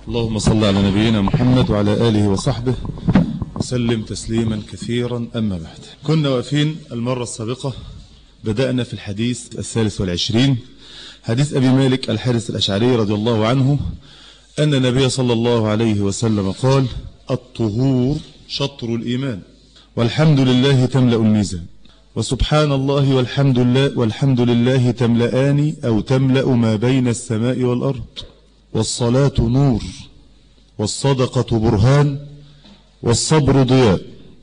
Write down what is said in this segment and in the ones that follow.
اللهم صل على نبينا محمد وعلى آله وصحبه وسلم تسليما كثيرا أما بعد كنا واقفين المرة السابقة بدأنا في الحديث الثالث والعشرين حديث أبي مالك الحارث الأشعري رضي الله عنه أن النبي صلى الله عليه وسلم قال الطهور شطر الإيمان والحمد لله تملأ الميزان وسبحان الله والحمد لله والحمد لله تملأان أو تملأ ما بين السماء والأرض والصلاة نور والصدقة برهان والصبر ضياء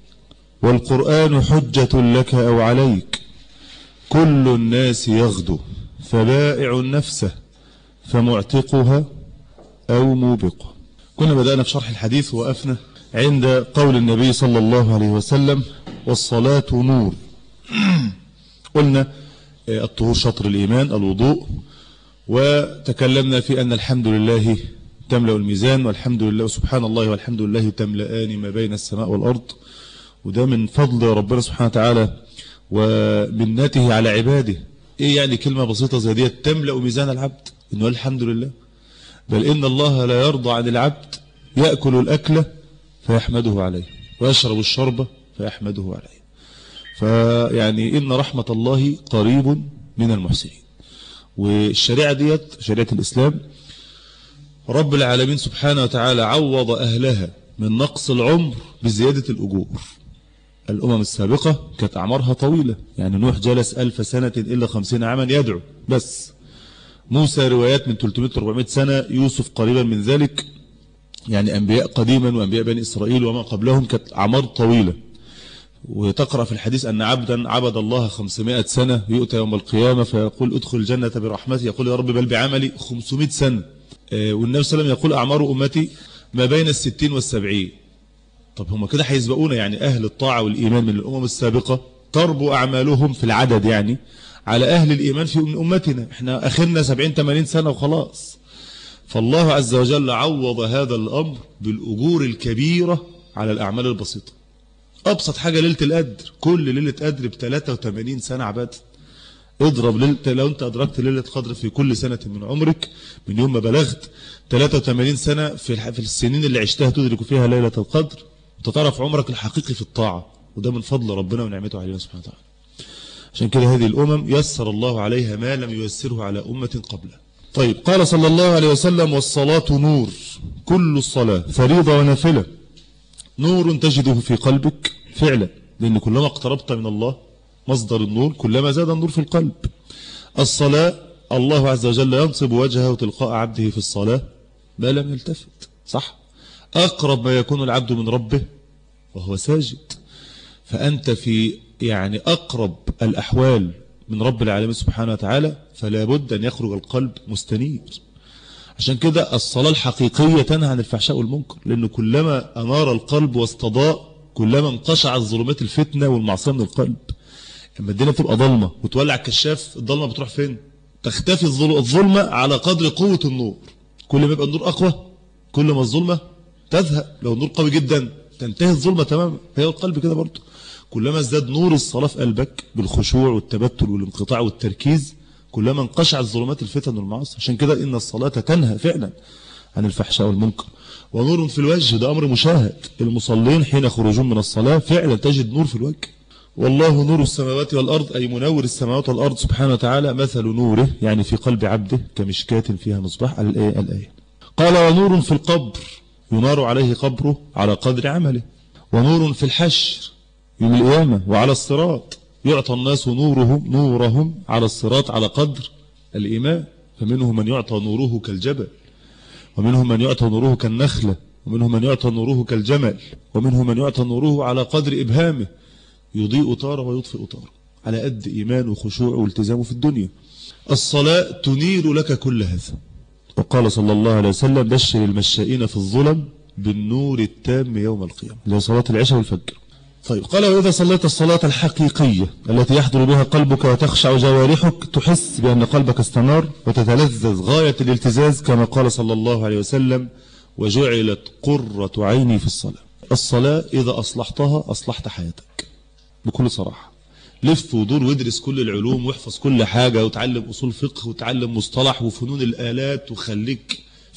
والقرآن حجة لك أو عليك كل الناس يغدو فبائع نفسه فمعتقها أو موبقها كنا بدأنا في شرح الحديث وقفنا عند قول النبي صلى الله عليه وسلم والصلاة نور قلنا الطهور شطر الإيمان الوضوء وتكلمنا في أن الحمد لله تملأ الميزان والحمد لله سبحان الله والحمد لله تملأان ما بين السماء والأرض وده من فضل ربنا سبحانه وتعالى ومنته على عباده ايه يعني كلمة بسيطة زي دي تملأ ميزان العبد انه الحمد لله بل ان الله لا يرضى عن العبد يأكل الأكل فيحمده عليه ويشرب الشرب فيحمده عليه فيعني إن رحمة الله قريب من المحسنين والشريعة ديت شريعة الإسلام رب العالمين سبحانه وتعالى عوض أهلها من نقص العمر بزيادة الأجور الأمم السابقة كانت أعمارها طويلة يعني نوح جلس ألف سنة إلا خمسين عاما يدعو بس موسى روايات من 300-400 سنة يوسف قريبا من ذلك يعني أنبياء قديما وأنبياء بني إسرائيل وما قبلهم كانت أعمار طويلة وتقرأ في الحديث أن عبدا عبد الله 500 سنة يؤتى يوم القيامة فيقول ادخل الجنة برحمتي يقول يا رب بل بعملي 500 سنة والنبي صلى الله عليه وسلم يقول أعمار أمتي ما بين الستين والسبعين طب هم كده هيسبقونا يعني أهل الطاعة والإيمان من الأمم السابقة تربو أعمالهم في العدد يعني على أهل الإيمان في من أمتنا احنا أخرنا 70-80 سنة وخلاص فالله عز وجل عوض هذا الأمر بالأجور الكبيرة على الأعمال البسيطة أبسط حاجة ليلة القدر كل ليلة قدر ب 83 سنة عبادة اضرب ليلة لو انت أدركت ليلة قدر في كل سنة من عمرك من يوم ما بلغت 83 سنة في في السنين اللي عشتها تدرك فيها ليلة القدر وتتعرف عمرك الحقيقي في الطاعة وده من فضل ربنا ونعمته علينا سبحانه وتعالى عشان كده هذه الأمم يسر الله عليها ما لم ييسره على أمة قبلها طيب قال صلى الله عليه وسلم والصلاة نور كل الصلاة فريضة ونافلة نور تجده في قلبك فعلا لأن كلما اقتربت من الله مصدر النور كلما زاد النور في القلب الصلاة الله عز وجل ينصب وجهه تلقاء عبده في الصلاة ما لم يلتفت صح أقرب ما يكون العبد من ربه وهو ساجد فأنت في يعني أقرب الأحوال من رب العالمين سبحانه وتعالى فلا بد أن يخرج القلب مستنير عشان كده الصلاة الحقيقية تنهى عن الفحشاء والمنكر لأنه كلما أنار القلب واستضاء كلما انقشع الظلمات الفتنة والمعصية من القلب اما الدنيا بتبقى ضلمة وتولع الكشاف الضلمة بتروح فين تختفي الظلمة على قدر قوة النور كل ما يبقى النور أقوى كل ما الظلمة تذهب لو النور قوي جدا تنتهي الظلمة تماما هي القلب كده برضه كلما ازداد نور الصلاة في قلبك بالخشوع والتبتل والانقطاع والتركيز كلما انقشع الظلمات الفتن والمعاصي عشان كده إن الصلاة تنهى فعلا عن الفحشاء والمنكر ونور في الوجه ده أمر مشاهد المصلين حين يخرجون من الصلاة فعلا تجد نور في الوجه والله نور السماوات والأرض أي منور السماوات والأرض سبحانه وتعالى مثل نوره يعني في قلب عبده كمشكاة فيها مصباح على الآية, الآية قال ونور في القبر ينار عليه قبره على قدر عمله ونور في الحشر يوم القيامة وعلى الصراط يعطى الناس نورهم نورهم على الصراط على قدر الإيمان فمنهم من يعطى نوره كالجبل ومنهم من يعطى نوره كالنخلة ومنهم من يعطى نوره كالجمل ومنهم من يعطى نوره على قدر إبهامه يضيء طاره ويطفئ طاره على قد إيمان وخشوع والتزامه في الدنيا الصلاة تنير لك كل هذا وقال صلى الله عليه وسلم بشر المشائين في الظلم بالنور التام يوم القيامة اللي صلاة العشاء والفجر طيب قال وإذا صليت الصلاة الحقيقية التي يحضر بها قلبك وتخشع جوارحك تحس بأن قلبك استنار وتتلذذ غاية الالتزاز كما قال صلى الله عليه وسلم وجعلت قرة عيني في الصلاة الصلاة إذا أصلحتها أصلحت حياتك بكل صراحة لف ودور وادرس كل العلوم واحفظ كل حاجة وتعلم أصول فقه وتعلم مصطلح وفنون الآلات وخليك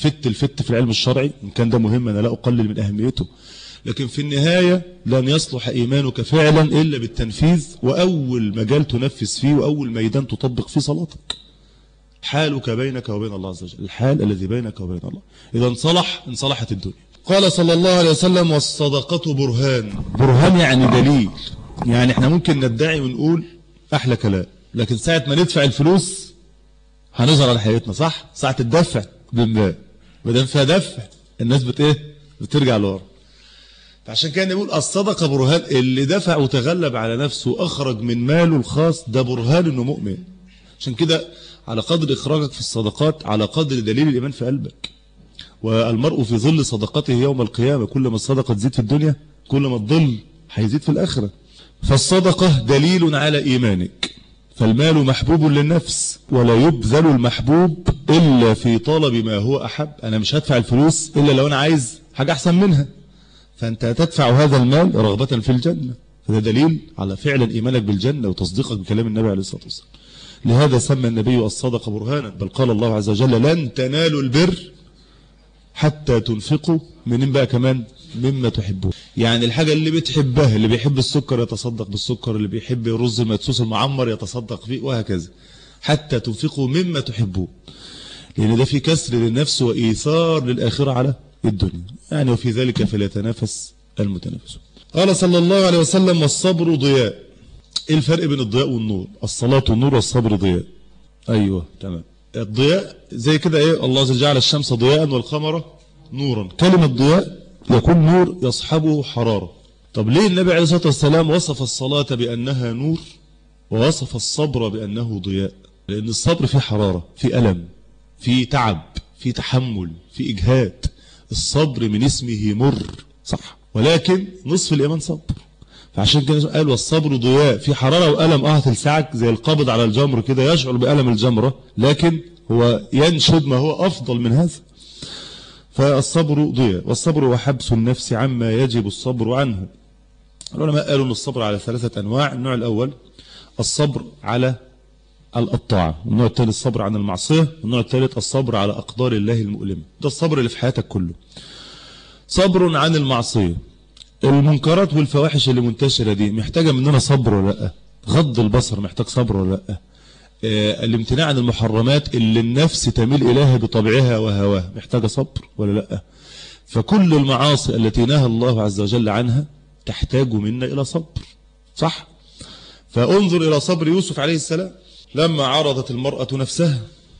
فت الفت في العلم الشرعي إن كان ده مهم أنا لا أقلل من أهميته لكن في النهاية لن يصلح إيمانك فعلا إلا بالتنفيذ وأول مجال تنفذ فيه وأول ميدان تطبق فيه صلاتك حالك بينك وبين الله عز وجل الحال الذي بينك وبين الله إذا انصلح انصلحت الدنيا قال صلى الله عليه وسلم والصدقة برهان برهان يعني دليل يعني احنا ممكن ندعي ونقول أحلى كلام لكن ساعة ما ندفع الفلوس هنظهر على حياتنا صح ساعة الدفع بالمال بدل فيها دفع الناس بت ايه بترجع لورا فعشان كده نقول الصدقة برهان اللي دفع وتغلب على نفسه وأخرج من ماله الخاص ده برهان إنه مؤمن عشان كده على قدر إخراجك في الصدقات على قدر دليل الإيمان في قلبك والمرء في ظل صدقته يوم القيامة كل ما الصدقة تزيد في الدنيا كل ما الظل هيزيد في الآخرة فالصدقة دليل على إيمانك فالمال محبوب للنفس ولا يبذل المحبوب إلا في طلب ما هو أحب أنا مش هدفع الفلوس إلا لو أنا عايز حاجة أحسن منها فأنت تدفع هذا المال رغبة في الجنة فده دليل على فعلا إيمانك بالجنة وتصديقك بكلام النبي عليه الصلاة والسلام لهذا سمى النبي الصدقة برهانا بل قال الله عز وجل لن تنالوا البر حتى تنفقوا منين بقى كمان مما تحبون يعني الحاجة اللي بتحبها اللي بيحب السكر يتصدق بالسكر اللي بيحب الرز المدسوس المعمر يتصدق فيه وهكذا حتى تنفقوا مما تحبون لأن ده في كسر للنفس وإيثار للآخرة على الدنيا يعني وفي ذلك فليتنافس المتنافسون قال صلى الله عليه وسلم والصبر ضياء ايه الفرق بين الضياء والنور الصلاة والنور والصبر ضياء ايوه تمام الضياء زي كده ايه الله عز وجل جعل الشمس ضياء والقمر نورا كلمة ضياء يكون نور يصحبه حرارة طب ليه النبي عليه الصلاة والسلام وصف الصلاة بأنها نور ووصف الصبر بأنه ضياء لأن الصبر فيه حرارة فيه ألم فيه تعب فيه تحمل فيه إجهاد الصبر من اسمه مر صح ولكن نصف الإيمان صبر فعشان كده قال والصبر ضياء في حرارة وألم اه تلسعك زي القبض على الجمر كده يشعر بألم الجمرة لكن هو ينشد ما هو أفضل من هذا فالصبر ضياء والصبر هو حبس النفس عما يجب الصبر عنه العلماء قالوا أن الصبر على ثلاثة أنواع النوع الأول الصبر على الطاعة النوع الثالث الصبر عن المعصية النوع الثالث الصبر على أقدار الله المؤلمة ده الصبر اللي في حياتك كله صبر عن المعصية المنكرات والفواحش اللي منتشرة دي محتاجة مننا صبر ولا لا غض البصر محتاج صبر ولا لا آه الامتناع عن المحرمات اللي النفس تميل إليها بطبعها وهواها محتاجة صبر ولا لا فكل المعاصي التي نهى الله عز وجل عنها تحتاج منا إلى صبر صح فانظر إلى صبر يوسف عليه السلام لما عرضت المرأة نفسها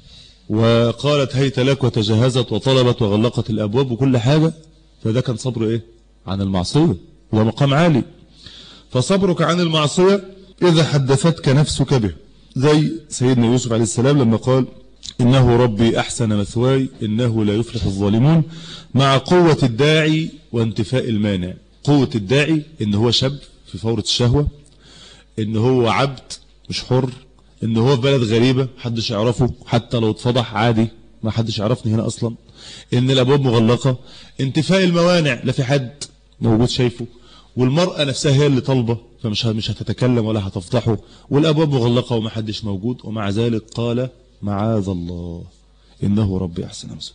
وقالت هيت لك وتجهزت وطلبت وغلقت الأبواب وكل حاجة فده كان صبر إيه عن المعصية وده مقام عالي فصبرك عن المعصية إذا حدثتك نفسك به زي سيدنا يوسف عليه السلام لما قال إنه ربي أحسن مثواي إنه لا يفلح الظالمون مع قوة الداعي وانتفاء المانع قوة الداعي إن هو شاب في فورة الشهوة إن هو عبد مش حر إن هو في بلد غريبة حدش يعرفه حتى لو اتفضح عادي ما حدش يعرفني هنا أصلا إن الأبواب مغلقة انتفاء الموانع لا في حد موجود شايفه والمرأة نفسها هي اللي طالبة فمش مش هتتكلم ولا هتفضحه والأبواب مغلقة وما حدش موجود ومع ذلك قال معاذ الله إنه ربي أحسن مثوى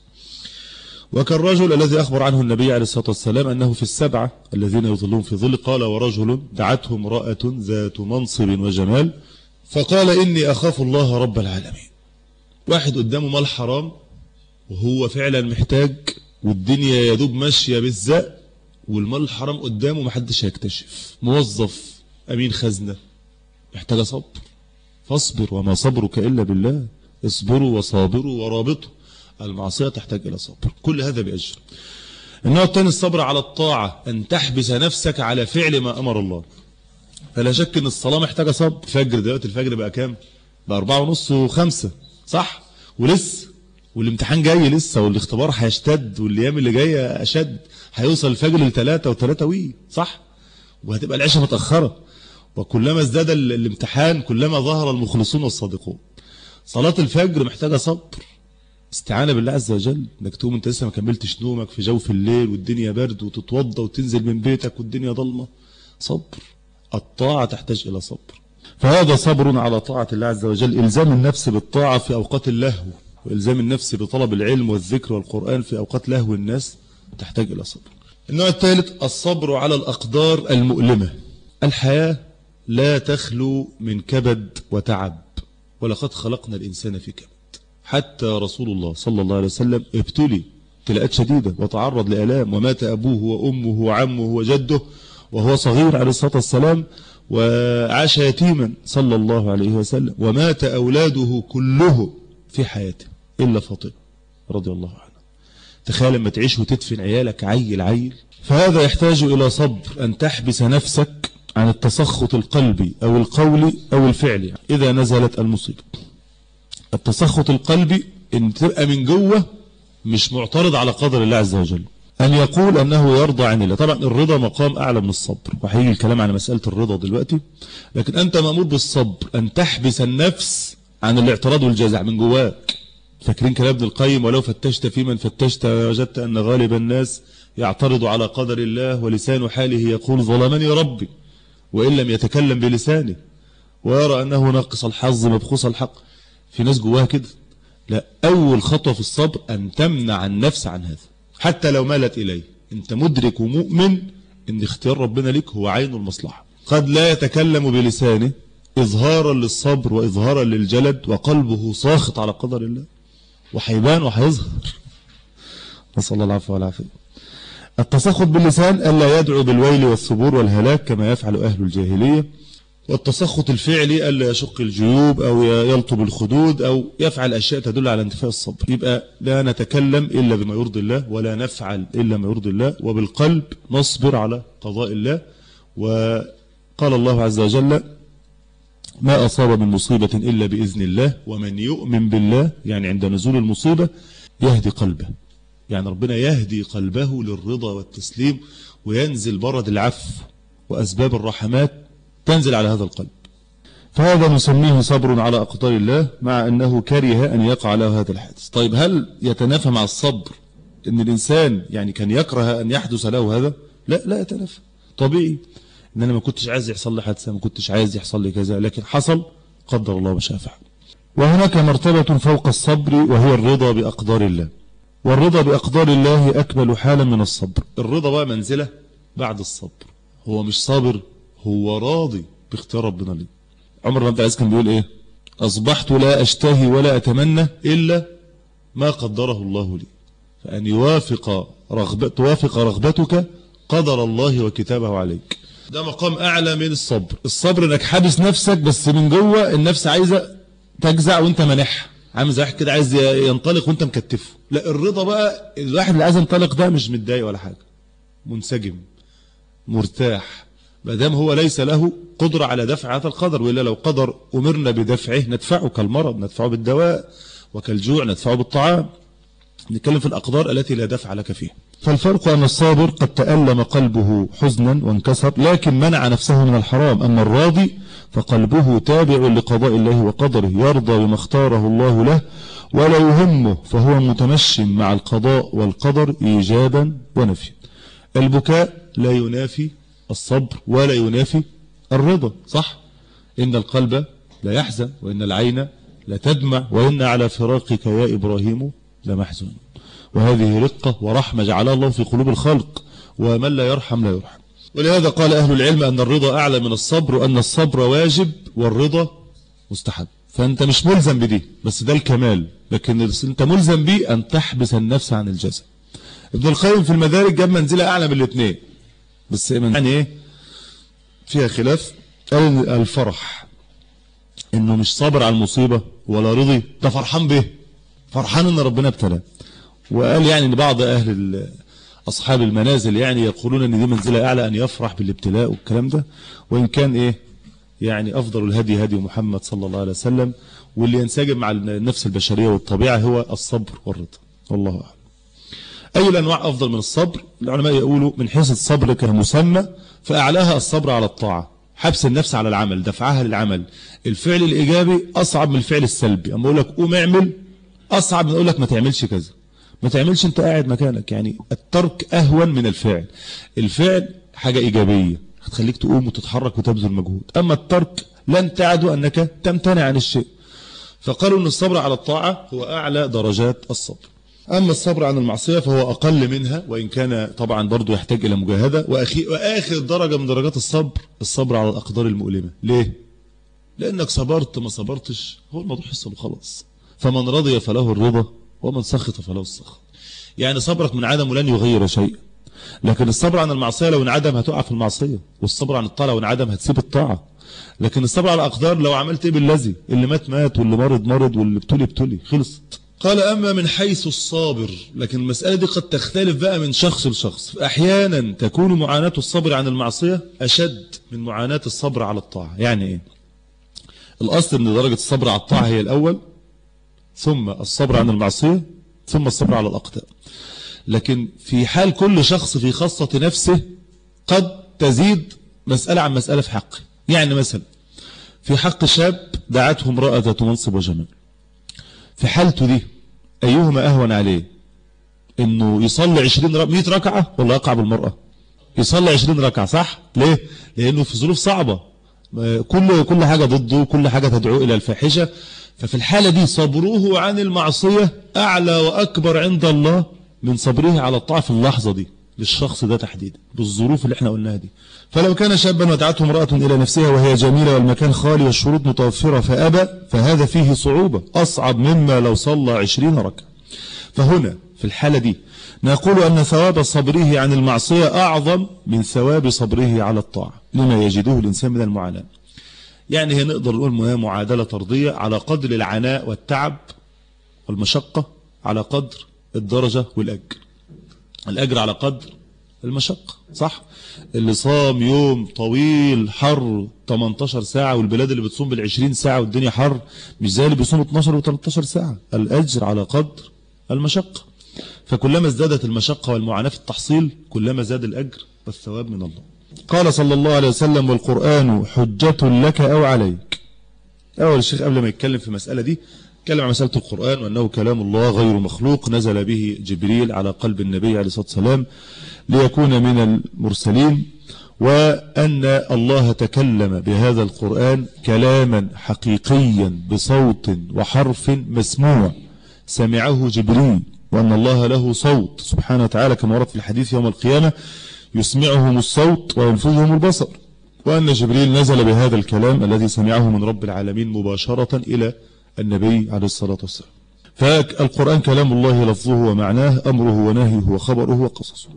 وكالرجل الذي أخبر عنه النبي عليه الصلاة والسلام أنه في السبعة الذين يظلون في ظل قال ورجل دعته امرأة ذات منصب وجمال فقال إني أخاف الله رب العالمين واحد قدامه مال حرام وهو فعلا محتاج والدنيا يدوب ماشية بالزق والمال الحرام قدامه محدش هيكتشف موظف أمين خزنة محتاج صبر فاصبر وما صبرك إلا بالله اصبروا وصابروا ورابطوا المعصية تحتاج إلى صبر كل هذا بأجر النوع الثاني الصبر على الطاعة أن تحبس نفسك على فعل ما أمر الله فلا شك أن الصلاة محتاجة صبر فجر دلوقتي الفجر بقى كام بقى أربعة ونص وخمسة صح ولسه والامتحان جاي لسه والاختبار هيشتد والايام اللي جايه اشد هيوصل الفجر لثلاثة وثلاثة وي صح وهتبقى العشاء متأخرة وكلما ازداد الامتحان كلما ظهر المخلصون والصادقون صلاة الفجر محتاجة صبر استعانة بالله عز وجل انك تقوم انت لسه ما كملتش نومك في جوف الليل والدنيا برد وتتوضى وتنزل من بيتك والدنيا ضلمة صبر الطاعة تحتاج إلى صبر فهذا صبر على طاعة الله عز وجل إلزام النفس بالطاعة في أوقات اللهو وإلزام النفس بطلب العلم والذكر والقرآن في أوقات لهو الناس تحتاج إلى صبر النوع الثالث الصبر على الأقدار المؤلمة الحياة لا تخلو من كبد وتعب ولقد خلقنا الإنسان في كبد حتى رسول الله صلى الله عليه وسلم ابتلي ابتلاءات شديدة وتعرض لألام ومات أبوه وأمه وعمه وجده وهو صغير عليه الصلاة والسلام وعاش يتيما صلى الله عليه وسلم ومات أولاده كله في حياته إلا فاطمة رضي الله عنها تخيل لما تعيش وتدفن عيالك عيل عيل فهذا يحتاج إلى صبر أن تحبس نفسك عن التسخط القلبي أو القولي أو الفعلي إذا نزلت المصيبة التسخط القلبي إن تبقى من جوه مش معترض على قدر الله عز وجل أن يقول أنه يرضى عن الله طبعا الرضا مقام أعلى من الصبر وهيجي الكلام على مسألة الرضا دلوقتي لكن أنت مأمور بالصبر أن تحبس النفس عن الاعتراض والجزع من جواك فاكرين كلام ابن القيم ولو فتشت في من فتشت وجدت أن غالب الناس يعترض على قدر الله ولسان حاله يقول ظلمني ربي وإن لم يتكلم بلسانه ويرى أنه ناقص الحظ مبخوص الحق في ناس جواها كده لا أول خطوة في الصبر أن تمنع النفس عن هذا حتى لو مالت إليه أنت مدرك ومؤمن أن اختيار ربنا لك هو عين المصلحة قد لا يتكلم بلسانه إظهارا للصبر وإظهارا للجلد وقلبه ساخط على قدر الله وحيبان وحيظهر نسأل الله العفو والعافية التسخط باللسان ألا يدعو بالويل والثبور والهلاك كما يفعل أهل الجاهلية والتسخط الفعلي ألا يشق الجيوب أو يلطب الخدود أو يفعل أشياء تدل على انتفاء الصبر يبقى لا نتكلم إلا بما يرضي الله ولا نفعل إلا ما يرضي الله وبالقلب نصبر على قضاء الله وقال الله عز وجل ما أصاب من مصيبة إلا بإذن الله ومن يؤمن بالله يعني عند نزول المصيبة يهدي قلبه يعني ربنا يهدي قلبه للرضا والتسليم وينزل برد العفو وأسباب الرحمات تنزل على هذا القلب فهذا نسميه صبر على أقدار الله مع أنه كره أن يقع له هذا الحادث طيب هل يتنافى مع الصبر أن الإنسان يعني كان يكره أن يحدث له هذا لا لا يتنافى طبيعي ان انا ما كنتش عايز يحصل لي حادثه ما كنتش عايز يحصل لي كذا لكن حصل قدر الله ما شاء فعل وهناك مرتبة فوق الصبر وهي الرضا بأقدار الله والرضا بأقدار الله أكمل حالا من الصبر الرضا بقى منزلة بعد الصبر هو مش صابر هو راضي باختيار ربنا لي عمر بن عبد العزيز كان بيقول ايه أصبحت لا أشتهي ولا أتمنى إلا ما قدره الله لي فأن يوافق رغبة توافق رغبتك قدر الله وكتابه عليك ده مقام أعلى من الصبر الصبر انك حابس نفسك بس من جوه النفس عايزة تجزع وانت منحها عامل زي واحد كده عايز ينطلق وانت مكتفه لا الرضا بقى الواحد اللي عايز ينطلق ده مش متضايق ولا حاجة منسجم مرتاح ما دام هو ليس له قدرة على دفع هذا القدر وإلا لو قدر أمرنا بدفعه ندفعه كالمرض ندفعه بالدواء وكالجوع ندفعه بالطعام نتكلم في الأقدار التي لا دفع لك فيها فالفرق أن الصابر قد تألم قلبه حزنا وانكسر لكن منع نفسه من الحرام أما الراضي فقلبه تابع لقضاء الله وقدره يرضى بما اختاره الله له ولا يهمه فهو متمشي مع القضاء والقدر إيجابا ونفيا البكاء لا ينافي الصبر ولا ينافي الرضا صح إن القلب لا يحزن وإن العين لا تدمع وإن على فراقك يا إبراهيم لمحزون وهذه رقة ورحمة جعلها الله في قلوب الخلق ومن لا يرحم لا يرحم ولهذا قال أهل العلم أن الرضا أعلى من الصبر وأن الصبر واجب والرضا مستحب فأنت مش ملزم بدي بس ده الكمال لكن أنت ملزم بي أن تحبس النفس عن الجزاء ابن القيم في المدارج جاب منزلة أعلى من الاثنين بس يعني إيه فيها خلاف قال الفرح إنه مش صابر على المصيبة ولا رضي ده فرحان به فرحان إن ربنا ابتلاه وقال يعني ان بعض اهل اصحاب المنازل يعني يقولون ان دي منزله اعلى ان يفرح بالابتلاء والكلام ده وان كان ايه يعني افضل الهدي هدي محمد صلى الله عليه وسلم واللي ينسجم مع النفس البشريه والطبيعه هو الصبر والرضا والله اعلم اي الانواع افضل من الصبر العلماء يقولوا من حيث الصبر كمسمى فاعلاها الصبر على الطاعه حبس النفس على العمل دفعها للعمل الفعل الايجابي اصعب من الفعل السلبي اما اقول لك قوم اعمل اصعب من اقول لك ما تعملش كذا ما تعملش انت قاعد مكانك يعني الترك اهون من الفعل الفعل حاجة ايجابية هتخليك تقوم وتتحرك وتبذل مجهود اما الترك لن تعد انك تمتنع عن الشيء فقالوا أن الصبر على الطاعة هو أعلى درجات الصبر أما الصبر عن المعصية فهو أقل منها وإن كان طبعا برضو يحتاج إلى مجاهدة وأخي وآخر درجة من درجات الصبر الصبر على الأقدار المؤلمة ليه؟ لأنك صبرت ما صبرتش هو الموضوع حصل خلاص فمن رضي فله الرضا ومن سخط فله السخط يعني صبرك من عدم لن يغير شيء لكن الصبر عن المعصية لو انعدم هتقع في المعصية والصبر عن الطاعة لو انعدم هتسيب الطاعة لكن الصبر على الأقدار لو عملت ايه بالذي اللي مات مات واللي مرض مرض واللي ابتلي ابتلي خلصت قال أما من حيث الصابر لكن المسألة دي قد تختلف بقى من شخص لشخص أحيانا تكون معاناة الصبر عن المعصية أشد من معاناة الصبر على الطاعة يعني إيه الأصل أن درجة الصبر على الطاعة هي الأول ثم الصبر عن المعصية ثم الصبر على الأقدار لكن في حال كل شخص في خاصة نفسه قد تزيد مسألة عن مسألة في حقه يعني مثلا في حق شاب دعته امرأة ذات منصب وجمال في حالته دي أيهما أهون عليه إنه يصلي 20 ر... 100 ركعة ولا يقع بالمرأة يصلي 20 ركعة صح ليه لأنه في ظروف صعبة كل كل حاجة ضده كل حاجة تدعو إلى الفاحشة ففي الحالة دي صبره عن المعصية أعلى وأكبر عند الله من صبره على الطاعة في اللحظة دي للشخص ده تحديدا بالظروف اللي احنا قلناها دي فلو كان شابا ودعته امرأة إلى نفسها وهي جميلة والمكان خالي والشروط متوفرة فأبى فهذا فيه صعوبة أصعب مما لو صلى عشرين ركعة فهنا في الحالة دي نقول أن ثواب صبره عن المعصية أعظم من ثواب صبره علده الطاعة لما يجده الإنسان من المعاناة يعني هي نقدر نقول معادلة طردية على قدر العناء والتعب والمشقة على قدر الدرجة والأجر الأجر على قدر المشقة صح اللي صام يوم طويل حر 18 ساعة والبلاد اللي بتصوم بالعشرين ساعة والدنيا حر مش زي اللي بيصوم 12 و13 ساعة الأجر على قدر المشقة فكلما ازدادت المشقة والمعاناة في التحصيل كلما زاد الأجر والثواب من الله قال صلى الله عليه وسلم والقرآن حجة لك أو عليك أول الشيخ قبل ما يتكلم في المسألة دي اتكلم عن مسألة القرآن وأنه كلام الله غير مخلوق نزل به جبريل على قلب النبي عليه الصلاة والسلام ليكون من المرسلين وأن الله تكلم بهذا القرآن كلاما حقيقيا بصوت وحرف مسموع سمعه جبريل وأن الله له صوت سبحانه وتعالى كما ورد في الحديث يوم القيامة يسمعهم الصوت وينفذهم البصر وأن جبريل نزل بهذا الكلام الذي سمعه من رب العالمين مباشرة إلى النبي عليه الصلاة والسلام فالقرآن كلام الله لفظه ومعناه أمره ونهيه وخبره وقصصه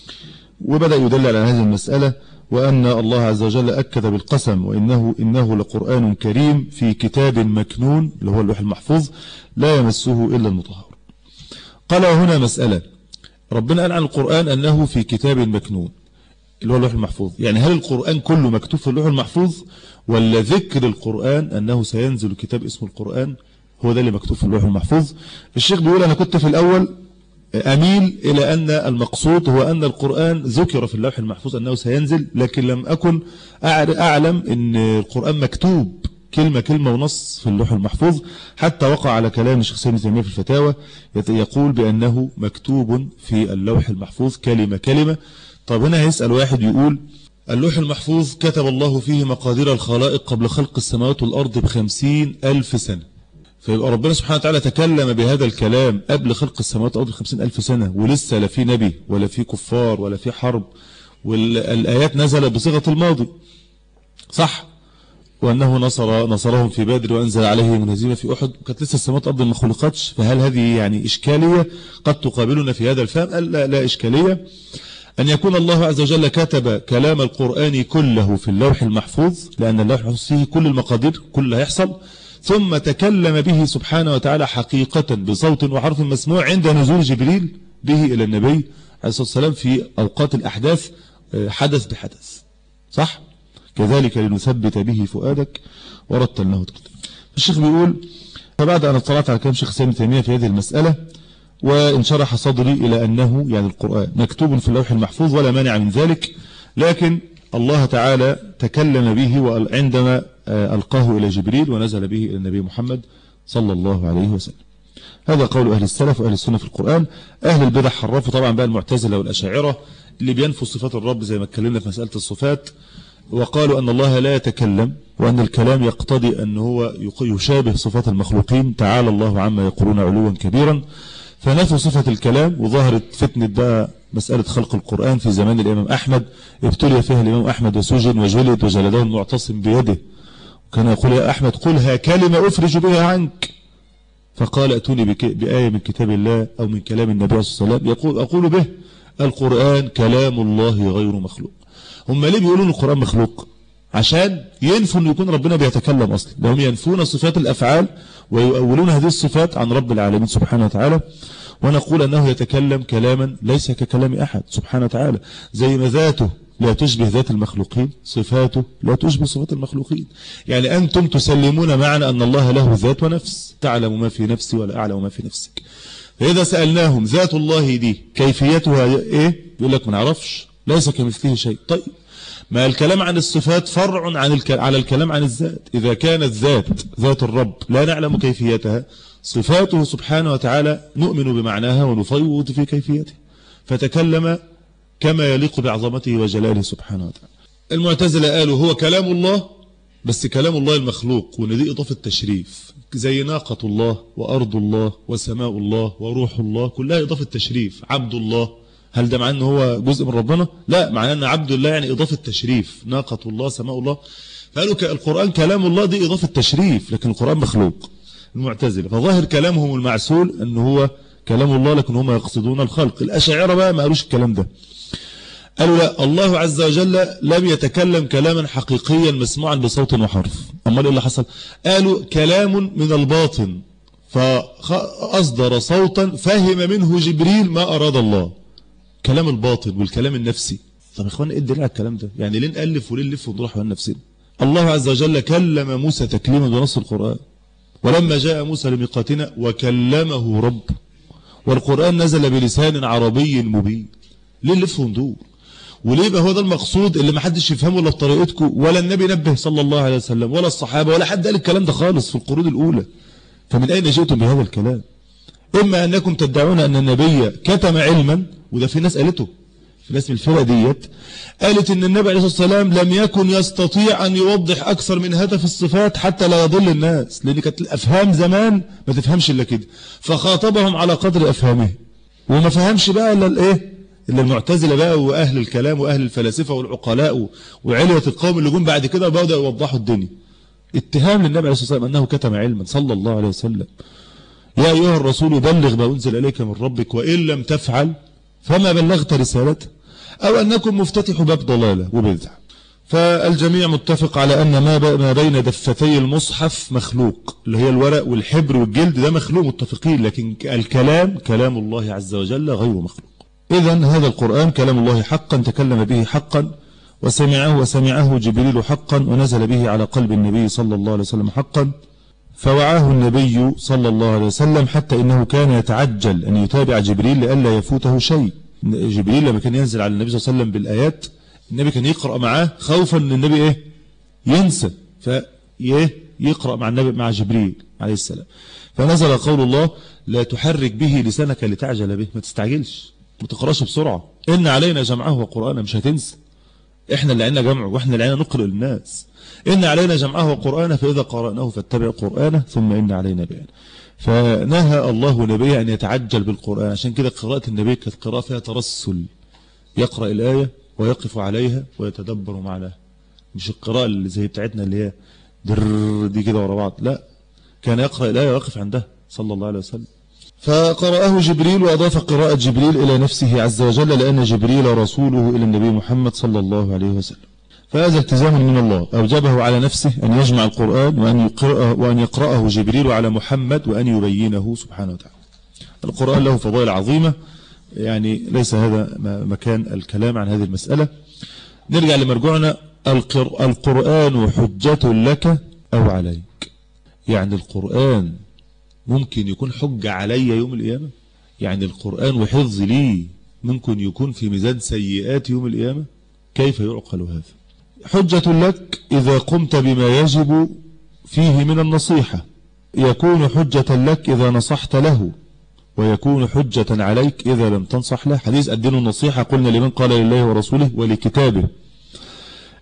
وبدأ يدل على هذه المسألة وأن الله عز وجل أكد بالقسم وإنه إنه لقرآن كريم في كتاب مكنون اللي هو اللوح المحفوظ لا يمسه إلا المطهر قال هنا مسألة ربنا قال عن القرآن أنه في كتاب مكنون اللي هو اللوح المحفوظ يعني هل القرآن كله مكتوب في اللوح المحفوظ ولا ذكر القرآن أنه سينزل كتاب اسمه القرآن هو ده اللي مكتوب في اللوح المحفوظ الشيخ بيقول أنا كنت في الأول أميل إلى أن المقصود هو أن القرآن ذكر في اللوح المحفوظ أنه سينزل لكن لم أكن أعلم أن القرآن مكتوب كلمة كلمة ونص في اللوح المحفوظ حتى وقع على كلام الشيخ سيدنا تيمية في الفتاوى يقول بأنه مكتوب في اللوح المحفوظ كلمة كلمة طب هنا هيسأل واحد يقول اللوح المحفوظ كتب الله فيه مقادير الخلائق قبل خلق السماوات والأرض بخمسين ألف سنة فيبقى ربنا سبحانه وتعالى تكلم بهذا الكلام قبل خلق السماوات والأرض بخمسين ألف سنة ولسه لا في نبي ولا في كفار ولا في حرب والآيات نزلت بصيغة الماضي صح وأنه نصر نصرهم في بدر وأنزل عليهم الهزيمة في أحد وكانت لسه السماوات والأرض ما خلقتش فهل هذه يعني إشكالية قد تقابلنا في هذا الفهم لا, لا إشكالية أن يكون الله عز وجل كتب كلام القرآن كله في اللوح المحفوظ لأن اللوح المحفوظ فيه كل المقادير كل اللي هيحصل ثم تكلم به سبحانه وتعالى حقيقة بصوت وحرف مسموع عند نزول جبريل به إلى النبي عليه الصلاة والسلام في أوقات الأحداث حدث بحدث صح؟ كذلك لنثبت به فؤادك ورتلناه ترتيلا الشيخ بيقول فبعد أن اطلعت على كلام شيخ سامي تيمية في هذه المسألة وانشرح صدري إلى أنه يعني القرآن مكتوب في اللوح المحفوظ ولا مانع من ذلك لكن الله تعالى تكلم به وعندما ألقاه إلى جبريل ونزل به إلى النبي محمد صلى الله عليه وسلم هذا قول أهل السلف وأهل السنة في القرآن أهل البدع حرفوا طبعا بقى المعتزلة والأشاعرة اللي بينفوا صفات الرب زي ما اتكلمنا في مسألة الصفات وقالوا أن الله لا يتكلم وأن الكلام يقتضي أن هو يشابه صفات المخلوقين تعالى الله عما يقولون علوا كبيرا فنفوا صفة الكلام وظهرت فتنة بقى مسألة خلق القرآن في زمان الإمام أحمد ابتلي فيها الإمام أحمد وسجن وجلد وجلده المعتصم بيده وكان يقول يا أحمد قلها كلمة أفرج بها عنك فقال أتوني بآية من كتاب الله أو من كلام النبي صلى الله عليه وسلم يقول أقول به القرآن كلام الله غير مخلوق هم ليه بيقولون القرآن مخلوق عشان ينفوا أن يكون ربنا بيتكلم أصلا لهم ينفون صفات الأفعال ويؤولون هذه الصفات عن رب العالمين سبحانه وتعالى ونقول أنه يتكلم كلاما ليس ككلام أحد سبحانه وتعالى زي ما ذاته لا تشبه ذات المخلوقين صفاته لا تشبه صفات المخلوقين يعني أنتم تسلمون معنى أن الله له ذات ونفس تعلم ما في نفسي ولا أعلم ما في نفسك فإذا سألناهم ذات الله دي كيفيتها إيه يقول لك ما نعرفش ليس كمثله شيء طيب ما الكلام عن الصفات فرع عن الك... على الكلام عن الذات إذا كانت ذات ذات الرب لا نعلم كيفيتها صفاته سبحانه وتعالى نؤمن بمعناها ونفوض في كيفيته فتكلم كما يليق بعظمته وجلاله سبحانه وتعالى المعتزلة قالوا هو كلام الله بس كلام الله المخلوق وان دي إضافة تشريف زي ناقة الله وأرض الله وسماء الله وروح الله كلها إضافة تشريف عبد الله هل ده معناه ان هو جزء من ربنا لا معناه ان عبد الله يعني إضافة تشريف ناقة الله سماء الله فقالوا القرآن كلام الله دي إضافة تشريف لكن القرآن مخلوق المعتزلة فظاهر كلامهم المعسول ان هو كلام الله لكن هم يقصدون الخلق الأشاعرة بقى ما قالوش الكلام ده قالوا لا الله عز وجل لم يتكلم كلاما حقيقيا مسموعا بصوت وحرف أما ايه اللي حصل قالوا كلام من الباطن فأصدر صوتا فهم منه جبريل ما أراد الله كلام الباطن والكلام النفسي طب يا اخوانا ايه الدليل على الكلام ده يعني ليه نألف وليه نلف ونروح ونفسنا الله عز وجل كلم موسى تكليما بنص القرآن ولما جاء موسى لميقاتنا وكلمه رب والقرآن نزل بلسان عربي مبين ليه نلف وندور وليه يبقى هو ده المقصود اللي ما حدش يفهمه الا بطريقتكم ولا النبي نبه صلى الله عليه وسلم ولا الصحابة ولا حد قال الكلام ده خالص في القرون الأولى فمن أين جئتم بهذا الكلام إما أنكم تدعون أن النبي كتم علما وده في ناس قالته في ناس من الفرقة ديت قالت أن النبي عليه الصلاة والسلام لم يكن يستطيع أن يوضح أكثر من هدف الصفات حتى لا يضل الناس لأن كانت الأفهام زمان ما تفهمش إلا كده فخاطبهم على قدر أفهامه وما فهمش بقى إلا الإيه إلا المعتزلة بقى وأهل الكلام وأهل الفلاسفة والعقلاء وعلية القوم اللي جم بعد كده بدأوا يوضحوا الدنيا اتهام للنبي عليه الصلاة والسلام أنه كتم علما صلى الله عليه وسلم يا أيها الرسول بلغ ما أنزل إليك من ربك وإن لم تفعل فما بلغت رسالته أو أنكم مفتتح باب ضلالة وبدع فالجميع متفق على أن ما بين دفتي المصحف مخلوق اللي هي الورق والحبر والجلد ده مخلوق متفقين لكن الكلام كلام الله عز وجل غير مخلوق إذا هذا القرآن كلام الله حقا تكلم به حقا وسمعه وسمعه جبريل حقا ونزل به على قلب النبي صلى الله عليه وسلم حقا فوعاه النبي صلى الله عليه وسلم حتى إنه كان يتعجل أن يتابع جبريل لئلا يفوته شيء جبريل لما كان ينزل على النبي صلى الله عليه وسلم بالآيات النبي كان يقرأ معاه خوفا أن النبي إيه ينسى فيقرأ مع النبي مع جبريل عليه السلام فنزل قول الله لا تحرك به لسانك لتعجل به ما تستعجلش ما تقراش بسرعة إن علينا جمعه وقرآنه مش هتنسى إحنا اللي علينا جمعه وإحنا اللي علينا نقرأ للناس إن علينا جمعه وقرآنه فإذا قرأناه فاتبع قرآنه ثم إن علينا بيانه فنهى الله نبيه أن يتعجل بالقرآن عشان كده قراءة النبي كانت قراءة فيها ترسل يقرأ الآية ويقف عليها ويتدبر معناها مش القراءة اللي زي بتاعتنا اللي هي در دي كده ورا بعض لا كان يقرأ الآية ويقف عندها صلى الله عليه وسلم فقرأه جبريل وأضاف قراءة جبريل إلى نفسه عز وجل لأن جبريل رسوله إلى النبي محمد صلى الله عليه وسلم فهذا التزام من الله أوجبه على نفسه أن يجمع القرآن وأن يقرأه, وأن يقرأه جبريل على محمد وأن يبينه سبحانه وتعالى القرآن له فضائل عظيمة يعني ليس هذا مكان الكلام عن هذه المسألة نرجع لمرجوعنا القرآن حجة لك أو عليك يعني القرآن ممكن يكون حجة علي يوم القيامة يعني القرآن وحفظ لي ممكن يكون في ميزان سيئات يوم القيامة كيف يعقل هذا حجة لك إذا قمت بما يجب فيه من النصيحة يكون حجة لك إذا نصحت له ويكون حجة عليك إذا لم تنصح له حديث أدين النصيحة قلنا لمن قال لله ورسوله ولكتابه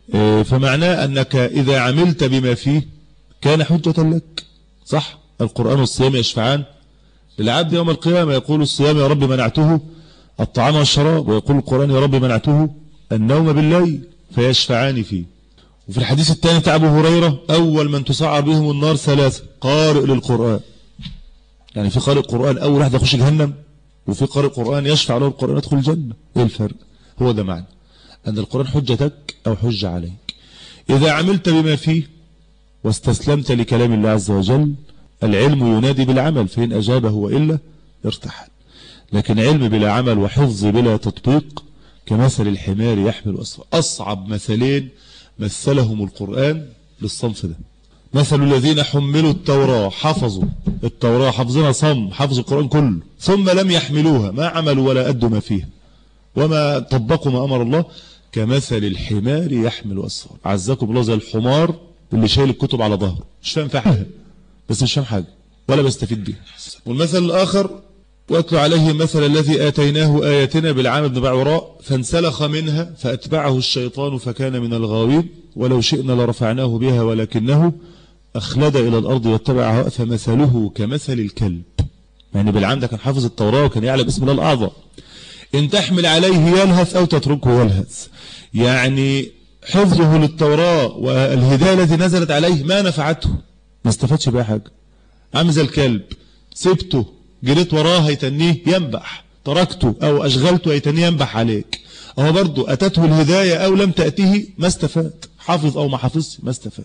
إيه، فمعناه أنك إذا عملت بما فيه كان حجة لك صح القرآن والصيام يشفعان للعبد يوم القيامة يقول الصيام يا رب منعته الطعام والشراب ويقول القرآن يا رب منعته النوم بالليل فيشفعان فيه وفي الحديث الثاني بتاع ابو هريرة أول من تسعر بهم النار ثلاثة قارئ للقرآن يعني في قارئ قرآن أول واحد يخش جهنم وفي قارئ قرآن يشفع له القرآن يدخل الجنة إيه الفرق هو ده معنى أن القرآن حجتك أو حجة عليك إذا عملت بما فيه واستسلمت لكلام الله عز وجل العلم ينادي بالعمل فإن أجابه وإلا ارتحل لكن علم بلا عمل وحفظ بلا تطبيق كمثل الحمار يحمل أسفر أصعب مثلين مثلهم القرآن للصنف ده مثل الذين حملوا التوراة حفظوا التوراة حفظنا صم حفظوا القرآن كله ثم لم يحملوها ما عملوا ولا أدوا ما فيها وما طبقوا ما أمر الله كمثل الحمار يحمل أسفر عزكم الله زي الحمار اللي شايل الكتب على ظهره مش فاهم في حاجة بس مش فاهم حاجة ولا بستفيد بيها والمثل الآخر واتل عليه مثل الذي آتيناه آياتنا بالعام بن بعوراء فانسلخ منها فأتبعه الشيطان فكان من الغاوين ولو شئنا لرفعناه بها ولكنه أخلد إلى الأرض واتبع هواء فمثله كمثل الكلب يعني بالعام ده كان حافظ التوراة وكان يعلم اسم الله الأعظم إن تحمل عليه يلهث أو تتركه يلهث يعني حفظه للتوراة والهداية التي نزلت عليه ما نفعته ما استفادش بها حاجة عامل زي الكلب سبته جريت وراه هيتنيه ينبح تركته أو أشغلته هيتنيه ينبح عليك أهو برضو أتته الهداية أو لم تأته ما استفاد حافظ أو ما حافظ ما استفاد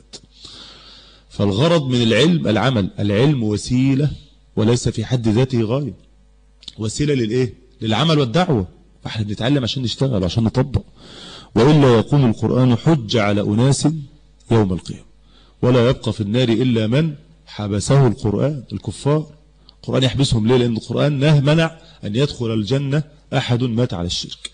فالغرض من العلم العمل العلم وسيلة وليس في حد ذاته غاية وسيلة للإيه للعمل والدعوة فاحنا بنتعلم عشان نشتغل وعشان نطبق وإلا يقوم القرآن حج على أناس يوم القيامة ولا يبقى في النار إلا من حبسه القرآن الكفار القرآن يحبسهم ليه لأن القرآن نه منع أن يدخل الجنة أحد مات على الشرك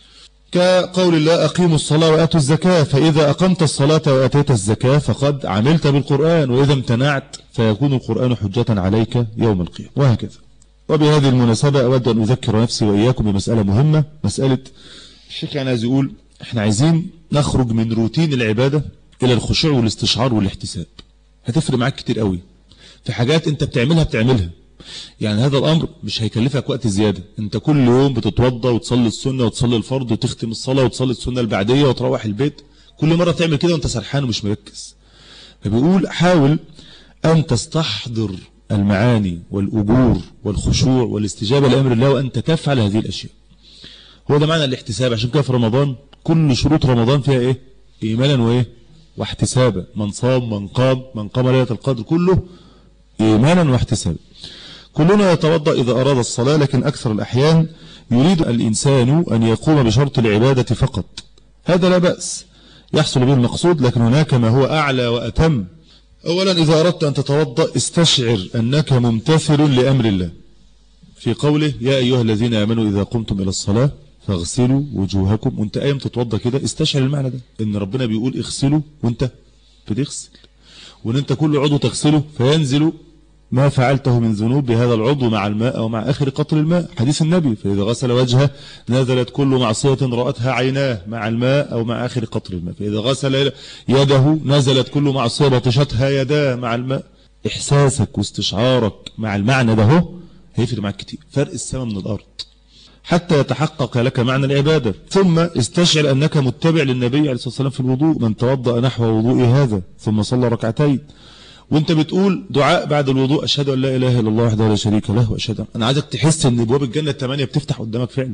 كقول الله أقيموا الصلاة وآتوا الزكاة فإذا أقمت الصلاة وآتيت الزكاة فقد عملت بالقرآن وإذا امتنعت فيكون القرآن حجة عليك يوم القيامة وهكذا وبهذه المناسبة أود أن أذكر نفسي وإياكم بمسألة مهمة مسألة الشيخ يعني عايز يقول احنا عايزين نخرج من روتين العبادة إلى الخشوع والاستشعار والاحتساب هتفرق معاك كتير قوي في حاجات انت بتعملها بتعملها يعني هذا الأمر مش هيكلفك وقت زيادة انت كل يوم بتتوضى وتصلي السنة وتصلي الفرض وتختم الصلاة وتصلي السنة البعدية وتروح البيت كل مرة تعمل كده وانت سرحان ومش مركز فبيقول حاول أن تستحضر المعاني والأجور والخشوع والاستجابة لأمر الله وأنت تفعل هذه الأشياء هو ده معنى الاحتساب عشان كده في رمضان كل شروط رمضان فيها إيه إيمانا وإيه واحتسابا من صام من قام من قام ليلة القدر كله إيمانا واحتسابا كلنا يتوضأ إذا أراد الصلاة لكن أكثر الأحيان يريد الإنسان أن يقوم بشرط العبادة فقط هذا لا بأس يحصل به المقصود لكن هناك ما هو أعلى وأتم أولا إذا أردت أن تتوضأ استشعر أنك ممتثل لأمر الله في قوله يا أيها الذين آمنوا إذا قمتم إلى الصلاة فاغسلوا وجوهكم وانت قايم تتوضأ كده استشعر المعنى ده إن ربنا بيقول اغسلوا وانت بتغسل وان انت كل عضو تغسله فينزل ما فعلته من ذنوب بهذا العضو مع الماء أو مع آخر قطر الماء حديث النبي فإذا غسل وجهه نزلت كل معصية رأتها عيناه مع الماء أو مع آخر قطر الماء فإذا غسل يده نزلت كل معصية بطشتها يداه مع الماء إحساسك واستشعارك مع المعنى ده هو هيفرق معك كتير فرق السماء من الأرض حتى يتحقق لك معنى العبادة ثم استشعر أنك متبع للنبي عليه الصلاة والسلام في الوضوء من توضأ نحو وضوء هذا ثم صلى ركعتين وانت بتقول دعاء بعد الوضوء أشهد أن لا إله إلا الله وحده لا شريك له وأشهد أنا عايزك تحس أن أبواب الجنة الثمانية بتفتح قدامك فعلا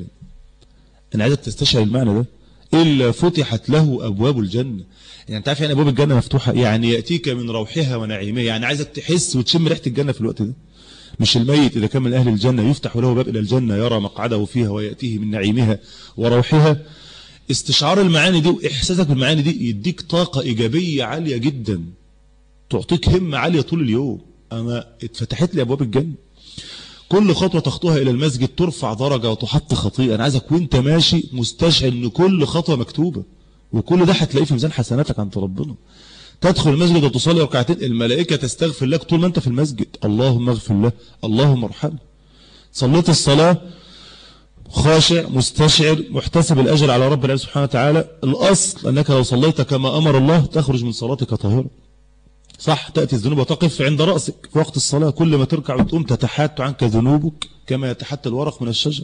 أنا عايزك تستشعر المعنى ده إلا فتحت له أبواب الجنة يعني انت عارف يعني أبواب الجنة مفتوحة يعني يأتيك من روحها ونعيمها يعني عايزك تحس وتشم ريحة الجنة في الوقت ده مش الميت إذا كان من أهل الجنة يفتح له باب إلى الجنة يرى مقعده فيها ويأتيه من نعيمها وروحها استشعار المعاني دي وإحساسك بالمعاني دي يديك طاقة إيجابية عالية جدا تعطيك همة عالية طول اليوم أنا اتفتحت لي أبواب الجنة كل خطوة تخطوها إلى المسجد ترفع درجة وتحط خطيئة أنا عايزك وانت ماشي مستشعر أن كل خطوة مكتوبة وكل ده هتلاقيه في ميزان حسناتك عند ربنا تدخل المسجد وتصلي ركعتين الملائكة تستغفر لك طول ما انت في المسجد اللهم اغفر له اللهم ارحمه صليت الصلاة خاشع مستشعر محتسب الأجر على رب العالمين سبحانه وتعالى الأصل أنك لو صليت كما أمر الله تخرج من صلاتك طاهرا صح تأتي الذنوب وتقف عند رأسك في وقت الصلاة كل ما تركع وتقوم تتحات عنك ذنوبك كما يتحت الورق من الشجر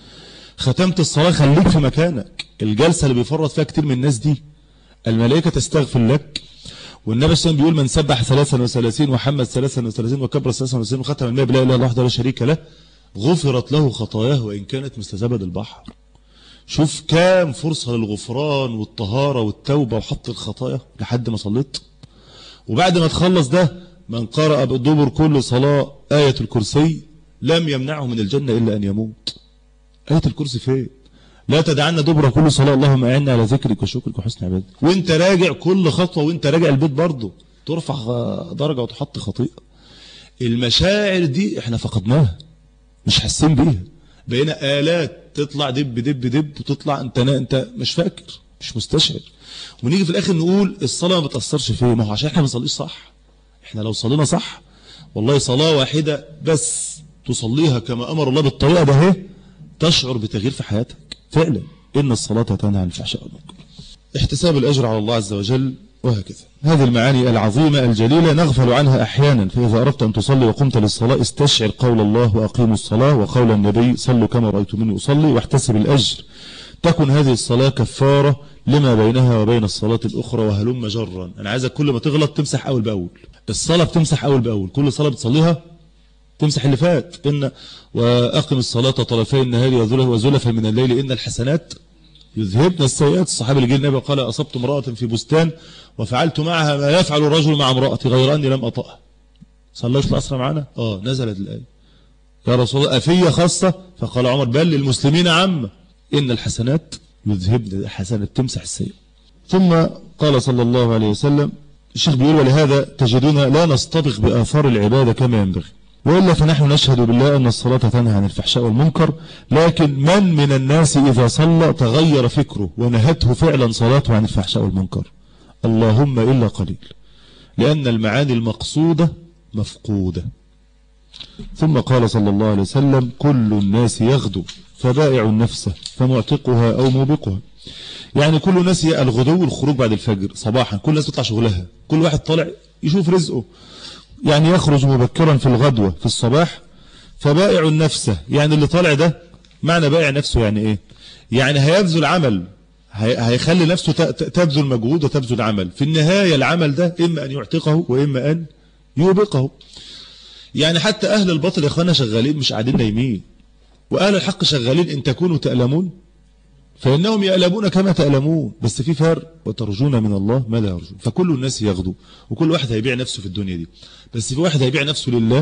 ختمت الصلاة خليك في مكانك الجلسة اللي بيفرط فيها كتير من الناس دي الملائكة تستغفر لك والنبي صلى الله عليه وسلم بيقول من سبح ثلاثا وثلاثين وحمد ثلاثا وثلاثين وكبر ثلاثا وثلاثين وختم الماء بلا إله إلا وحده لا شريك له غفرت له خطاياه وإن كانت مثل زبد البحر شوف كام فرصة للغفران والطهارة والتوبة وحط الخطايا لحد ما صليت وبعد ما تخلص ده من قرأ بدبر كل صلاة آية الكرسي لم يمنعه من الجنة إلا أن يموت آية الكرسي فين لا تدعنا دبر كل صلاة اللهم أعنا على ذكرك وشكرك وحسن عبادك وانت راجع كل خطوة وانت راجع البيت برضه ترفع درجة وتحط خطيئة المشاعر دي احنا فقدناها مش حاسين بيها بقينا آلات تطلع دب دب دب وتطلع انت انت مش فاكر مش مستشعر ونيجي في الاخر نقول الصلاة ما بتأثرش فيه ما هو عشان احنا ما بنصليش صح احنا لو صلينا صح والله صلاة واحدة بس تصليها كما أمر الله بالطريقة ده هي تشعر بتغيير في حياتك فعلا إن الصلاة تنهى عن الفحشاء والمنكر احتساب الأجر على الله عز وجل وهكذا هذه المعاني العظيمة الجليلة نغفل عنها أحيانا فإذا أردت أن تصلي وقمت للصلاة استشعر قول الله وأقيموا الصلاة وقول النبي صلوا كما رأيتموني أصلي واحتسب الأجر تكن هذه الصلاة كفارة لما بينها وبين الصلاة الأخرى وهلم جرا أنا عايزك كل ما تغلط تمسح أول بأول الصلاة بتمسح أول بأول كل صلاة بتصليها تمسح اللي فات إن وأقم الصلاة طرفي النهار وزلفا من الليل إن الحسنات يذهبن السيئات الصحابي اللي جه النبي قال أصبت امرأة في بستان وفعلت معها ما يفعل الرجل مع امرأتي غير أني لم أطأها صليت الأسرى معنا آه نزلت الآية يا رسول الله أفية خاصة فقال عمر بل للمسلمين عامة إن الحسنات يذهبن الحسنات تمسح السيئة ثم قال صلى الله عليه وسلم الشيخ بيقول ولهذا تجدون لا نصطبغ بآثار العبادة كما ينبغي وإلا فنحن نشهد بالله أن الصلاة تنهى عن الفحشاء والمنكر لكن من من الناس إذا صلى تغير فكره ونهته فعلا صلاته عن الفحشاء والمنكر اللهم إلا قليل لأن المعاني المقصودة مفقودة ثم قال صلى الله عليه وسلم كل الناس يغدو فبائع النفس فمعتقها أو موبقها يعني كل الناس الغدو الخروج بعد الفجر صباحا كل الناس تطلع شغلها كل واحد طالع يشوف رزقه يعني يخرج مبكرا في الغدوة في الصباح فبائع النفس يعني اللي طالع ده معنى بائع نفسه يعني ايه يعني هيبذل عمل هيخلي نفسه تبذل مجهود وتبذل عمل في النهاية العمل ده إما أن يعتقه وإما أن يوبقه يعني حتى أهل الباطل يا إخوانا شغالين مش قاعدين نايمين وأهل الحق شغالين إن تكونوا تألمون فإنهم يألمون كما تألمون بس في فرق وترجون من الله ما لا يرجون فكل الناس يغدو وكل واحد هيبيع نفسه في الدنيا دي بس في واحد هيبيع نفسه لله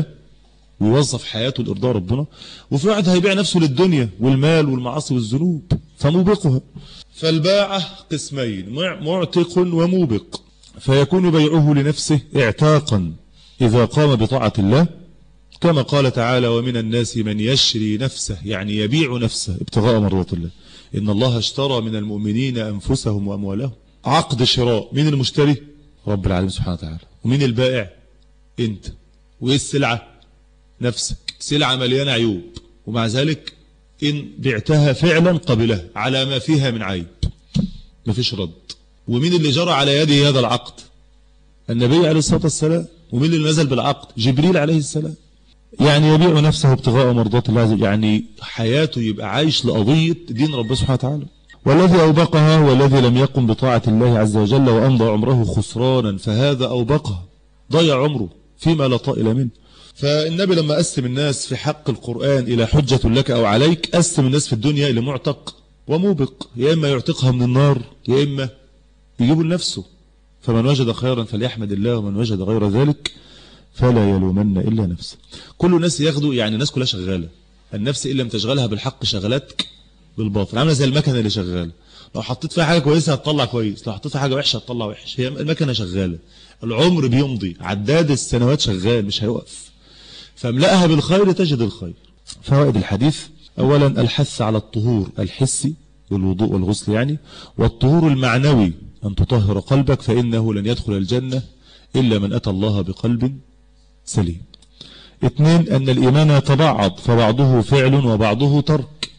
ويوظف حياته لإرضاء ربنا وفي واحد هيبيع نفسه للدنيا والمال والمعاصي والذنوب فموبقها فالباعة قسمين معتق وموبق فيكون بيعه لنفسه اعتاقا إذا قام بطاعة الله كما قال تعالى ومن الناس من يشري نفسه يعني يبيع نفسه ابتغاء مرضات الله إن الله اشترى من المؤمنين أنفسهم وأموالهم عقد شراء مين المشتري رب العالمين سبحانه وتعالى ومين البائع انت وايه السلعة نفسك سلعة مليانة عيوب ومع ذلك إن بعتها فعلا قبلها على ما فيها من عيب ما فيش رد ومين اللي جرى على يده هذا العقد النبي عليه الصلاة والسلام ومين اللي نزل بالعقد جبريل عليه السلام يعني يبيع نفسه ابتغاء مرضات الله يعني حياته يبقى عايش لقضية دين ربه سبحانه وتعالى والذي أوبقها والذي لم يقم بطاعة الله عز وجل وأمضى عمره خسرانا فهذا أوبقها ضيع عمره فيما لا طائل منه فالنبي لما قسم الناس في حق القرآن إلى حجة لك أو عليك قسم الناس في الدنيا إلى معتق وموبق يا إما يعتقها من النار يا إما يجيب لنفسه فمن وجد خيرا فليحمد الله ومن وجد غير ذلك فلا يلومن إلا نفسه كل الناس ياخدوا يعني الناس كلها شغالة النفس إن لم تشغلها بالحق شغلتك بالباطل عامله زي المكنة اللي شغالة لو حطيت فيها حاجة كويسة هتطلع كويس لو حطيت فيها حاجة وحشة هتطلع وحش هي المكنة شغالة العمر بيمضي عداد السنوات شغال مش هيوقف فاملأها بالخير تجد الخير فوائد الحديث أولا الحث على الطهور الحسي والوضوء والغسل يعني والطهور المعنوي أن تطهر قلبك فإنه لن يدخل الجنة إلا من أتى الله بقلب سليم اثنين أن الإيمان يتبعض فبعضه فعل وبعضه ترك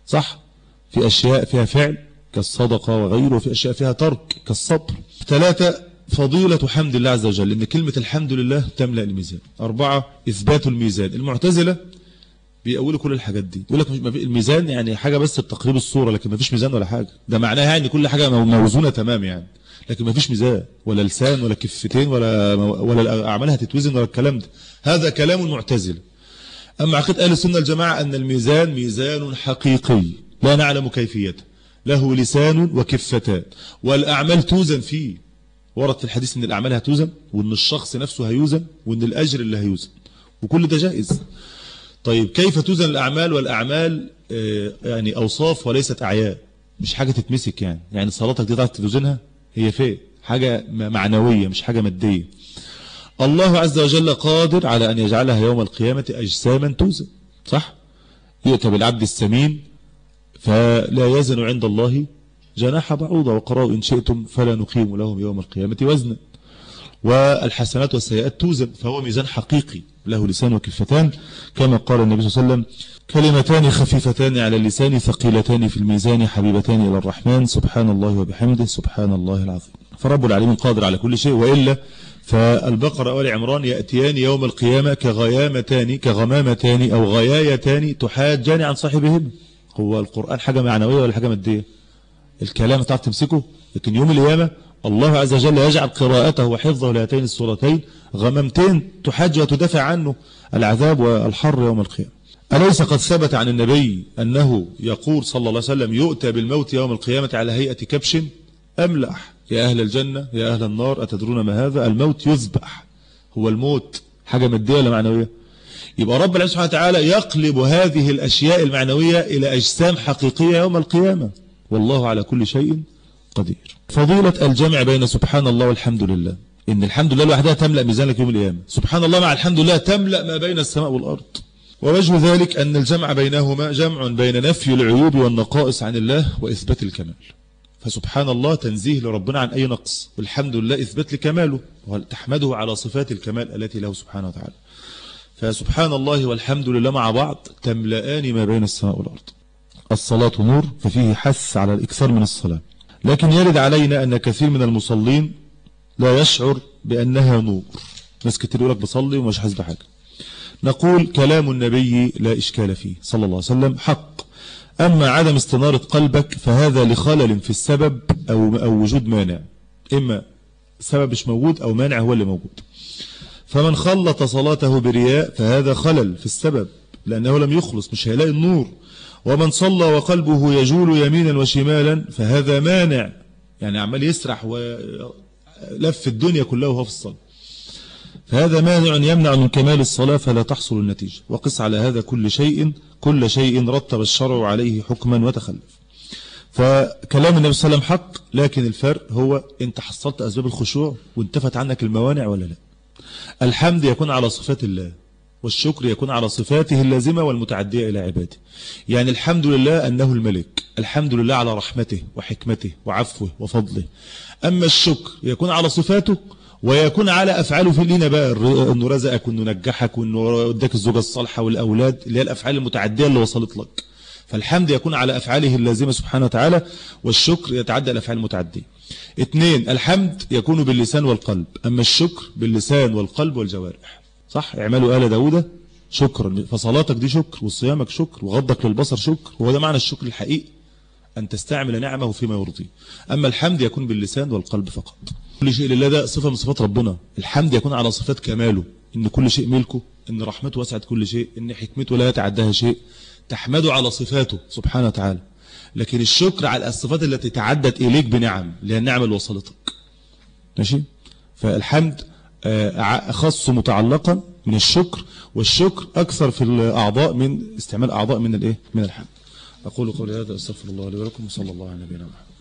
صح في أشياء فيها فعل كالصدقة وغيره وفي أشياء فيها ترك كالصبر ثلاثة فضيلة حمد الله عز وجل إن كلمة الحمد لله تملأ الميزان أربعة إثبات الميزان المعتزلة بيقولوا كل الحاجات دي يقول لك الميزان يعني حاجة بس التقريب الصورة لكن ما فيش ميزان ولا حاجة ده معناها يعني كل حاجة موزونة تمام يعني لكن ما فيش ميزان ولا لسان ولا كفتين ولا ولا أعمالها تتوزن ولا الكلام ده هذا كلام المعتزلة أما عقيدة أهل السنة الجماعة أن الميزان ميزان حقيقي لا نعلم كيفيته له لسان وكفتان والأعمال توزن فيه ورد في الحديث أن الأعمال هتوزن وأن الشخص نفسه هيوزن وأن الأجر اللي هيوزن وكل ده جائز طيب كيف توزن الأعمال والأعمال يعني أوصاف وليست أعياء مش حاجة تتمسك يعني يعني صلاتك دي تعرف توزنها هي فين حاجة معنوية مش حاجة مادية الله عز وجل قادر على أن يجعلها يوم القيامة أجساما توزن صح يؤتى بالعبد السمين فلا يزن عند الله جناح بعوضة وقرأوا إن شئتم فلا نقيم لهم يوم القيامة وزنا والحسنات والسيئات توزن فهو ميزان حقيقي له لسان وكفتان كما قال النبي صلى الله عليه وسلم كلمتان خفيفتان على اللسان ثقيلتان في الميزان حبيبتان إلى الرحمن سبحان الله وبحمده سبحان الله العظيم فرب العالمين قادر على كل شيء وإلا فالبقرة وآل عمران يأتيان يوم القيامة كغيامتان كغمامتان أو غيايتان تحاجان عن صاحبهما هو القرآن حاجة معنوية ولا حاجة مادية الكلام تعرف تمسكه لكن يوم القيامة الله عز وجل يجعل قراءته وحفظه لهاتين السورتين غممتين تحاج وتدافع عنه العذاب والحر يوم القيامة أليس قد ثبت عن النبي أنه يقول صلى الله عليه وسلم يؤتى بالموت يوم القيامة على هيئة كبش أملح يا أهل الجنة يا أهل النار أتدرون ما هذا الموت يذبح هو الموت حاجة مادية ولا معنوية يبقى رب العالمين سبحانه وتعالى يقلب هذه الأشياء المعنوية إلى أجسام حقيقية يوم القيامة والله على كل شيء قدير فضيلة الجمع بين سبحان الله والحمد لله إن الحمد لله لوحدها تملأ ميزانك يوم القيامة سبحان الله مع الحمد لله تملأ ما بين السماء والأرض ووجه ذلك أن الجمع بينهما جمع بين نفي العيوب والنقائص عن الله وإثبات الكمال فسبحان الله تنزيه لربنا عن أي نقص والحمد لله إثبات لكماله وتحمده على صفات الكمال التي له سبحانه وتعالى فسبحان الله والحمد لله مع بعض تملأان ما بين السماء والأرض الصلاة نور ففيه حث على الإكثار من الصلاة لكن يرد علينا أن كثير من المصلين لا يشعر بأنها نور ناس كتير يقول لك بصلي ومش حاسس بحاجة نقول كلام النبي لا إشكال فيه صلى الله عليه وسلم حق أما عدم استنارة قلبك فهذا لخلل في السبب أو, أو وجود مانع إما سبب مش موجود أو مانع هو اللي موجود فمن خلط صلاته برياء فهذا خلل في السبب لأنه لم يخلص مش هيلاقي النور ومن صلى وقلبه يجول يمينا وشمالا فهذا مانع يعني عمال يسرح ولف الدنيا كلها وهو في الصلاة فهذا مانع يمنع من كمال الصلاة فلا تحصل النتيجة وقس على هذا كل شيء كل شيء رتب الشرع عليه حكما وتخلف فكلام النبي صلى الله عليه وسلم حق لكن الفرق هو انت حصلت أسباب الخشوع وانتفت عنك الموانع ولا لا الحمد يكون على صفات الله والشكر يكون على صفاته اللازمة والمتعدية إلى عباده يعني الحمد لله أنه الملك الحمد لله على رحمته وحكمته وعفوه وفضله أما الشكر يكون على صفاته ويكون على أفعاله في لينا بقى أنه رزقك وأنه نجحك وأنه اداك الزوجة الصالحة والأولاد اللي هي الأفعال المتعدية اللي وصلت لك فالحمد يكون على أفعاله اللازمة سبحانه وتعالى والشكر يتعدى الأفعال المتعدية اثنين الحمد يكون باللسان والقلب أما الشكر باللسان والقلب والجوارح صح اعملوا آل داود شكرا فصلاتك دي شكر وصيامك شكر وغضك للبصر شكر وهو ده معنى الشكر الحقيقي أن تستعمل نعمه فيما يرضيه أما الحمد يكون باللسان والقلب فقط كل شيء لله ده صفة من صفات ربنا الحمد يكون على صفات كماله إن كل شيء ملكه إن رحمته وسعت كل شيء إن حكمته لا يتعداها شيء تحمده على صفاته سبحانه وتعالى لكن الشكر على الصفات التي تعدت إليك بنعم اللي هي النعمة اللي وصلتك ماشي فالحمد خاص متعلقا من الشكر والشكر أكثر في الأعضاء من استعمال أعضاء من الإيه من الحمد أقول قولي هذا أستغفر الله لي ولكم وصلى الله على نبينا محمد